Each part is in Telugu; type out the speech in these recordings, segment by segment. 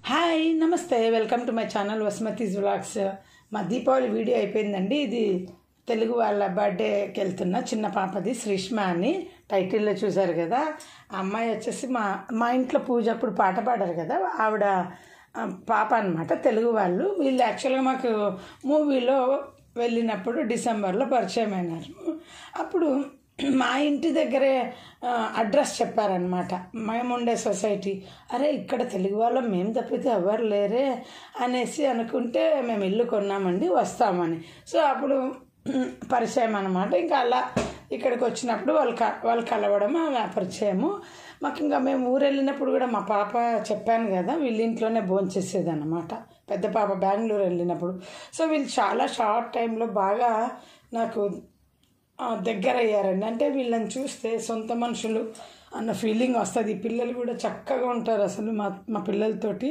హాయ్ నమస్తే welcome to my channel Vasumathi's vlogs మా దీపావళి వీడియో అయిపోయిందండి ఇది తెలుగు వాళ్ళ బర్త్డేకి వెళ్తున్న చిన్న పాపది శ్రీష్మ అని టైటిల్లో చూశారు కదా ఆ అమ్మాయి వచ్చేసి మా మా ఇంట్లో పూజ అప్పుడు పాట పాడారు కదా ఆవిడ ఆ, పాప అనమాట తెలుగు వాళ్ళు వీళ్ళు యాక్చువల్గా మాకు మూవీలో వెళ్ళినప్పుడు డిసెంబర్లో పరిచయం అయినారు అప్పుడు మా ఇంటి దగ్గరే ఆ, అడ్రస్ చెప్పారనమాట మేముండే సొసైటీ అరే ఇక్కడ తెలుగు వాళ్ళం మేము తప్పితే ఎవరు లేరే అనేసి అనుకుంటే మేము ఇల్లు కొన్నామండి వస్తామని సో అప్పుడు పరిచయం అనమాట ఇంకా అలా ఇక్కడికి వచ్చినప్పుడు వాళ్ళు క వాళ్ళు కలవడం అలా పరిచయము మాకు ఇంకా మేము ఊరు వెళ్ళినప్పుడు కూడా మా పాప చెప్పాను కదా వీళ్ళ ఇంట్లోనే భోంచేసేది అనమాట పెద్ద పాప బెంగళూరు వెళ్ళినప్పుడు సో వీళ్ళు చాలా షార్ట్ టైంలో బాగా నాకు ఆ, దగ్గర అయ్యారండి అంటే వీళ్ళని చూస్తే సొంత మనుషులు అన్న ఫీలింగ్ వస్తుంది ఈ పిల్లలు కూడా చక్కగా ఉంటారు అసలు మా మా పిల్లలతోటి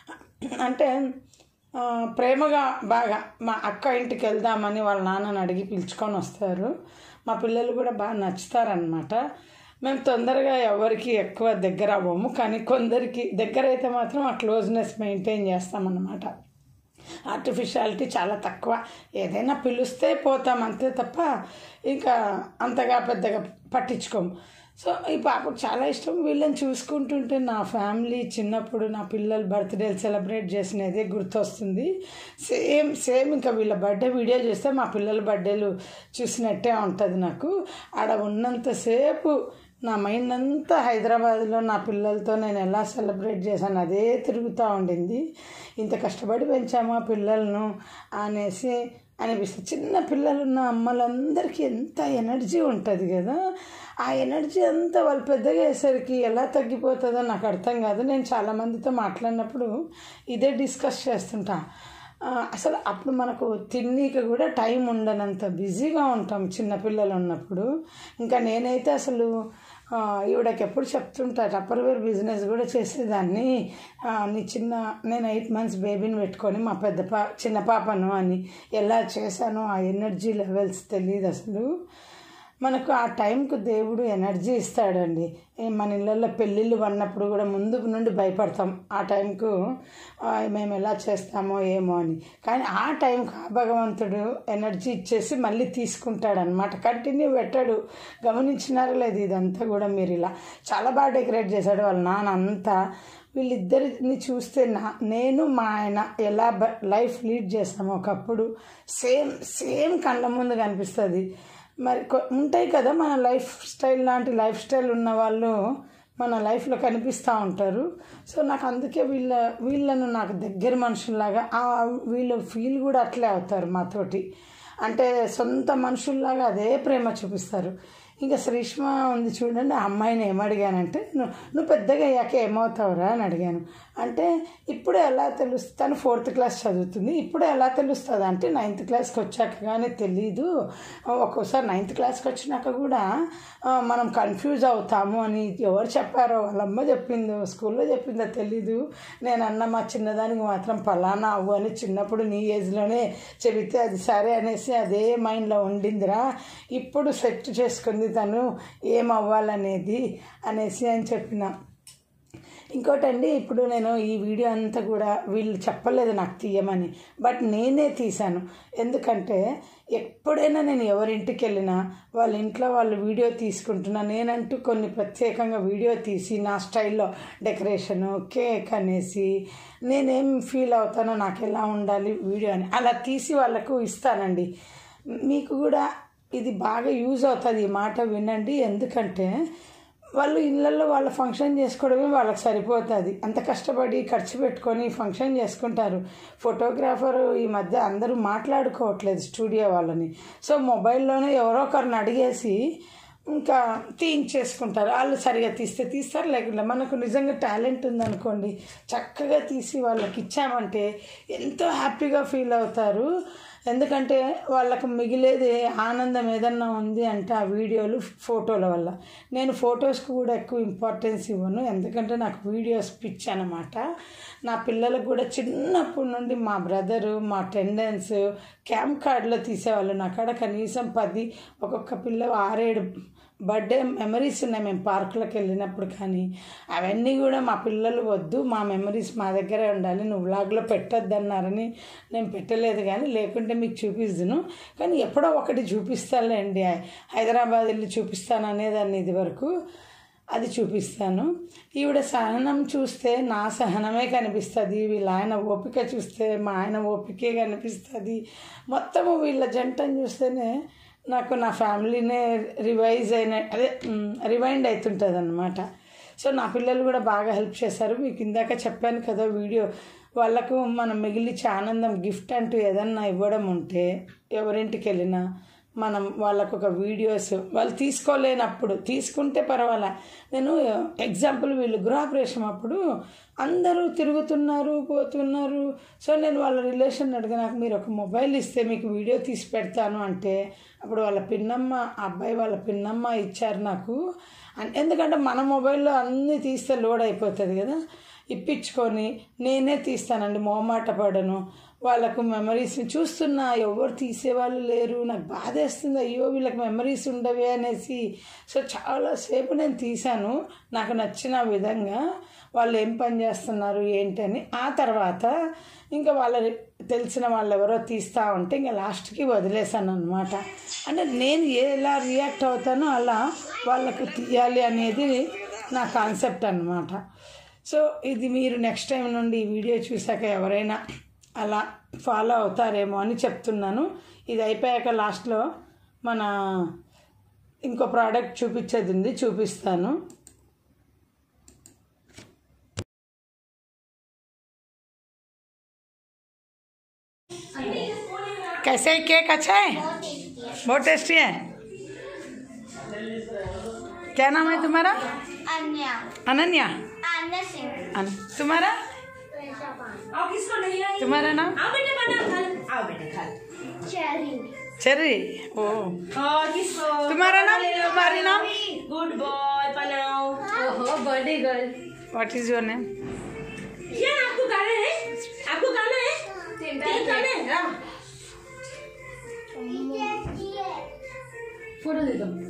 అంటే ఆ, ప్రేమగా బాగా మా అక్క ఇంటికి వెళ్దామని వాళ్ళ నాన్నని అడిగి పిలుచుకొని వస్తారు మా పిల్లలు కూడా బాగా నచ్చుతారనమాట మేము తొందరగా ఎవరికి ఎక్కువ దగ్గర అవ్వము కానీ కొందరికి దగ్గర అయితే మాత్రం ఆ క్లోజ్నెస్ మెయింటైన్ చేస్తామన్నమాట ఆర్టిఫిషియాలిటీ చాలా తక్కువ ఏదైనా పిలిస్తే పోతాం అంతే తప్ప ఇంకా అంతగా పెద్దగా పట్టించుకోము సో ఈ పాపకు చాలా ఇష్టం వీళ్ళని చూసుకుంటుంటే నా ఫ్యామిలీ చిన్నప్పుడు నా పిల్లల బర్త్డేలు సెలబ్రేట్ చేసినదే గుర్తొస్తుంది సేమ్ సేమ్ ఇంకా వీళ్ళ బర్త్డే వీడియో చూస్తే మా పిల్లల బర్త్డేలు చూసినట్టే ఉంటుంది నాకు ఆడ ఉన్నంతసేపు నా మైండ్ అంతా హైదరాబాద్లో నా పిల్లలతో నేను ఎలా సెలబ్రేట్ చేశాను అదే తిరుగుతూ ఉండింది ఇంత కష్టపడి పెంచామా పిల్లలను అనేసి అనిపిస్తుంది చిన్న పిల్లలు ఉన్న అమ్మలందరికీ ఎంత ఎనర్జీ ఉంటుంది కదా ఆ ఎనర్జీ అంతా వాళ్ళు పెద్దగా అయ్యేసరికి ఎలా తగ్గిపోతుందో నాకు అర్థం కాదు నేను చాలామందితో మాట్లాడినప్పుడు ఇదే డిస్కస్ చేస్తుంటా ఆ, అసలు అప్పుడు మనకు తిన్నీకి కూడా టైం ఉండనంత బిజీగా ఉంటాం చిన్నపిల్లలు ఉన్నప్పుడు ఇంకా నేనైతే అసలు ఆ, ఈవిడకి ఎప్పుడు చెప్తుంటా టప్పర్వేర్ బిజినెస్ కూడా చేసేదాన్ని ఆ, నీ చిన్న నేను ఎయిట్ మంత్స్ బేబీని పెట్టుకొని మా పెద్ద పా చిన్న పాపను అని ఎలా చేశానో ఆ ఎనర్జీ లెవెల్స్ తెలియదు అసలు మనకు ఆ టైంకు దేవుడు ఎనర్జీ ఇస్తాడండి ఏ మన ఇళ్ళల్లో పెళ్ళిళ్ళు పడినప్పుడు కూడా ముందు నుండి భయపడతాం ఆ టైంకు ఆ, మేము ఎలా చేస్తామో ఏమో అని కానీ ఆ టైంకు ఆ భగవంతుడు ఎనర్జీ ఇచ్చేసి మళ్ళీ తీసుకుంటాడు అనమాట కంటిన్యూ పెట్టాడు గమనించినారు లేదు ఇదంతా కూడా మీరు ఇలా చాలా బాగా డెకరేట్ చేశాడు వాళ్ళ నాన్న అంతా వీళ్ళిద్దరిని చూస్తే నా నేను మా ఆయన ఎలా బ- లైఫ్ లీడ్ చేస్తాము ఒకప్పుడు సేమ్ సేమ్ కళ్ళ ముందు కనిపిస్తుంది మరి కొ- ఉంటాయి కదా మన లైఫ్ స్టైల్ లాంటి లైఫ్ స్టైల్ ఉన్న వాళ్ళు మన లైఫ్లో కనిపిస్తూ ఉంటారు సో నాకు అందుకే వీళ్ళ వీళ్ళను నాకు దగ్గర మనుషుల్లాగా ఆ వీళ్ళ ఫీల్ కూడా అట్లే అవుతారు మాతోటి అంటే సొంత మనుషుల్లాగా అదే ప్రేమ చూపిస్తారు ఇంకా శ్రీష్మ ఉంది చూడండి ఆ అమ్మాయిని ఏమడిగానంటే నువ్వు నువ్వు పెద్దగా అయ్యాక ఏమవుతావురా అని అడిగాను అంటే ఇప్పుడే ఎలా తెలుస్తుంది తను ఫోర్త్ క్లాస్ చదువుతుంది ఇప్పుడే ఎలా తెలుస్తుంది అంటే నైన్త్ క్లాస్కి వచ్చాక కానీ తెలీదు ఒక్కోసారి నైన్త్ క్లాస్కి వచ్చినాక కూడా ఆ, మనం కన్ఫ్యూజ్ అవుతాము అని ఎవరు చెప్పారో వాళ్ళమ్మ చెప్పిందో స్కూల్లో చెప్పిందో తెలీదు నేను అన్న మా చిన్నదానికి మాత్రం పలానా అవ్వు అని చిన్నప్పుడు నీ ఏజ్లోనే చెబితే అది సరే అనేసి అదే మైండ్లో ఉండిందిరా ఇప్పుడు సెట్ చేసుకుంది తను ఏం అవ్వాలనేది అనేసి అని చెప్పిన ఇంకోటండి ఇప్పుడు నేను ఈ వీడియో అంతా కూడా వీళ్ళు చెప్పలేదు నాకు తీయమని బట్ నేనే తీశాను ఎందుకంటే ఎప్పుడైనా నేను ఎవరింటికి వెళ్ళినా వాళ్ళ ఇంట్లో వాళ్ళు వీడియో తీసుకుంటున్నా నేనంటూ కొన్ని ప్రత్యేకంగా వీడియో తీసి నా స్టైల్లో డెకరేషను కేక్ అనేసి నేనేం ఫీల్ అవుతానో నాకు ఎలా ఉండాలి వీడియో అని అలా తీసి వాళ్ళకు ఇస్తానండి మీకు కూడా ఇది బాగా యూజ్ అవుతుంది ఈ మాట వినండి ఎందుకంటే వాళ్ళు ఇళ్ళల్లో వాళ్ళ ఫంక్షన్ చేసుకోవడమే వాళ్ళకి సరిపోతుంది అంత కష్టపడి ఖర్చు పెట్టుకొని ఫంక్షన్ చేసుకుంటారు ఫోటోగ్రాఫర్ ఈ మధ్య అందరూ మాట్లాడుకోవట్లేదు స్టూడియో వాళ్ళని సో మొబైల్లోనే ఎవరో ఒకరిని అడిగేసి ఇంకా తీయించేసుకుంటారు వాళ్ళు సరిగా తీస్తే తీస్తారు లేకుండా మనకు నిజంగా టాలెంట్ ఉందనుకోండి చక్కగా తీసి వాళ్ళకి ఇచ్చామంటే ఎంతో హ్యాపీగా ఫీల్ అవుతారు ఎందుకంటే వాళ్ళకు మిగిలేది ఆనందం ఏదన్నా ఉంది అంటే ఆ వీడియోలు ఫోటోల వల్ల నేను ఫొటోస్కి కూడా ఎక్కువ ఇంపార్టెన్స్ ఇవ్వను ఎందుకంటే నాకు వీడియోస్ పిచ్ అనమాట నా పిల్లలకు కూడా చిన్నప్పటి నుండి మా బ్రదరు మా టెండెన్స్ క్యాంప్ కార్డులో తీసేవాళ్ళు నా కాడ కనీసం పది ఒక్కొక్క పిల్ల ఆరేడు బర్త్డే మెమరీస్ ఉన్నాయి మేము పార్కులకు వెళ్ళినప్పుడు కానీ అవన్నీ కూడా మా పిల్లలు వద్దు మా మెమరీస్ మా దగ్గరే ఉండాలి నువ్వు వ్లాగ్లో పెట్టొద్దన్నారని నేను పెట్టలేదు కానీ లేకుంటే మీకు చూపిస్తును కానీ ఎప్పుడో ఒకటి చూపిస్తానులేండి హైదరాబాద్ వెళ్ళి చూపిస్తాను అనేదాన్ని ఇది వరకు అది చూపిస్తాను ఈవిడ సహనం చూస్తే నా సహనమే కనిపిస్తుంది వీళ్ళ ఆయన ఓపిక చూస్తే మా ఆయన ఓపికే కనిపిస్తుంది మొత్తము వీళ్ళ జంటను చూస్తేనే నాకు నా ఫ్యామిలీనే రివైజ్ అయిన అదే రివైండ్ అవుతుంటుంది అనమాట సో నా పిల్లలు కూడా బాగా హెల్ప్ చేశారు మీకు ఇందాక చెప్పాను కదా వీడియో వాళ్ళకు మనం మిగిలిచ్చే ఆనందం గిఫ్ట్ అంటూ ఏదన్నా ఇవ్వడం ఉంటే ఎవరింటికి వెళ్ళినా మనం వాళ్ళకు ఒక వీడియోస్ వాళ్ళు తీసుకోలేనప్పుడు తీసుకుంటే పర్వాలే నేను ఎగ్జాంపుల్ వీళ్ళు గృహప్రవేశం అప్పుడు అందరూ తిరుగుతున్నారు పోతున్నారు సో నేను వాళ్ళ రిలేషన్ అడిగా నాకు మీరు ఒక మొబైల్ ఇస్తే మీకు వీడియో తీసి పెడతాను అంటే అప్పుడు వాళ్ళ పిన్నమ్మ ఆ అబ్బాయి వాళ్ళ పిన్నమ్మ ఇచ్చారు నాకు అన్- ఎందుకంటే మన మొబైల్లో అన్నీ తీస్తే లోడ్ అయిపోతుంది కదా ఇప్పించుకొని నేనే తీస్తానండి మొహమాట పడను వాళ్ళకు మెమరీస్ చూస్తున్నా ఎవరు తీసేవాళ్ళు లేరు నాకు బాధేస్తుంది అయ్యో వీళ్ళకి మెమరీస్ ఉండవే అనేసి సో చాలాసేపు నేను తీశాను నాకు నచ్చిన విధంగా వాళ్ళు ఏం పని చేస్తున్నారు ఏంటని ఆ తర్వాత ఇంకా వాళ్ళ తెలిసిన వాళ్ళు ఎవరో తీస్తూ ఉంటే ఇంకా లాస్ట్కి వదిలేసాను అనమాట అంటే నేను ఎలా రియాక్ట్ అవుతానో అలా వాళ్ళకు తీయాలి అనేది నా కాన్సెప్ట్ అనమాట సో ఇది మీరు నెక్స్ట్ టైం నుండి ఈ వీడియో చూశాక ఎవరైనా అలా ఫాలో అవుతారేమో అని చెప్తున్నాను ఇది అయిపోయాక లాస్ట్లో మన ఇంకో ప్రోడక్ట్ చూపించేది ఉంది చూపిస్తాను कैसे है केक अच्छा है बहुत टेस्टी है क्या नाम है तुम्हारा अन्या अनन्या अन्य सिंह अन, तुम्हारा आओ किसको नहीं आई तुम्हारा नाम आओ बेटे बना खा आओ बेटे खा चेरी चेर्री ओ और किसको तुम्हारा नाम? तुम्हारी नाम? गुड बॉय बनाओ ओहो birthday girl what is your name ये आपको गाना है आपको गाना है तीन गाने हैं हाँ। फोटो दे दो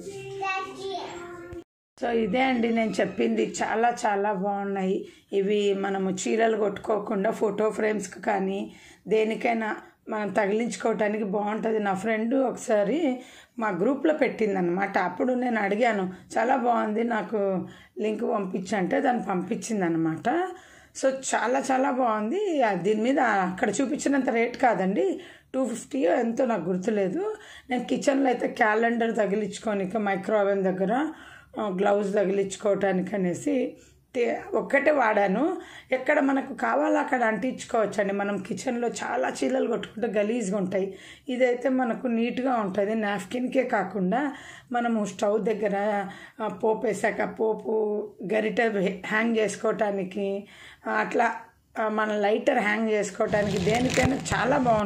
సో ఇదే అండి నేను చెప్పింది చాలా చాలా బాగున్నాయి ఇవి మనము చీరలు కొట్టుకోకుండా ఫోటో ఫ్రేమ్స్కి కానీ దేనికైనా మనం తగిలించుకోవటానికి బాగుంటుంది నా ఫ్రెండ్ ఒకసారి మా గ్రూప్లో పెట్టిందనమాట అప్పుడు నేను అడిగాను చాలా బాగుంది నాకు లింక్ పంపించంటే దాన్ని పంపించిందనమాట సో చాలా చాలా బాగుంది ఆ దీని మీద అక్కడ చూపించినంత రేట్ కాదండి టూ ఫిఫ్టీ ఎంతో నాకు గుర్తులేదు నేను కిచెన్లో అయితే క్యాలెండర్ తగిలించుకోనికి మైక్రోవేవ్ దగ్గర ఆ, గ్లౌజ్ తగిలించుకోవటానికి అనేసి తే- ఒక్కటే వాడాను ఎక్కడ మనకు కావాలో అక్కడ అంటించుకోవచ్చండి మనం కిచెన్లో చాలా చీలలు కొట్టుకుంటే గలీజ్గా ఉంటాయి ఇదైతే మనకు నీట్గా ఉంటుంది నాప్కిన్కే కాకుండా మనము స్టవ్ దగ్గర ఆ, పోపు వేసాక పోపు గరిటె హ్యాంగ్ చేసుకోవటానికి ఆ, అట్లా ఆ, మన లైటర్ హ్యాంగ్ చేసుకోవటానికి దేనికైనా చాలా బాగుంటుంది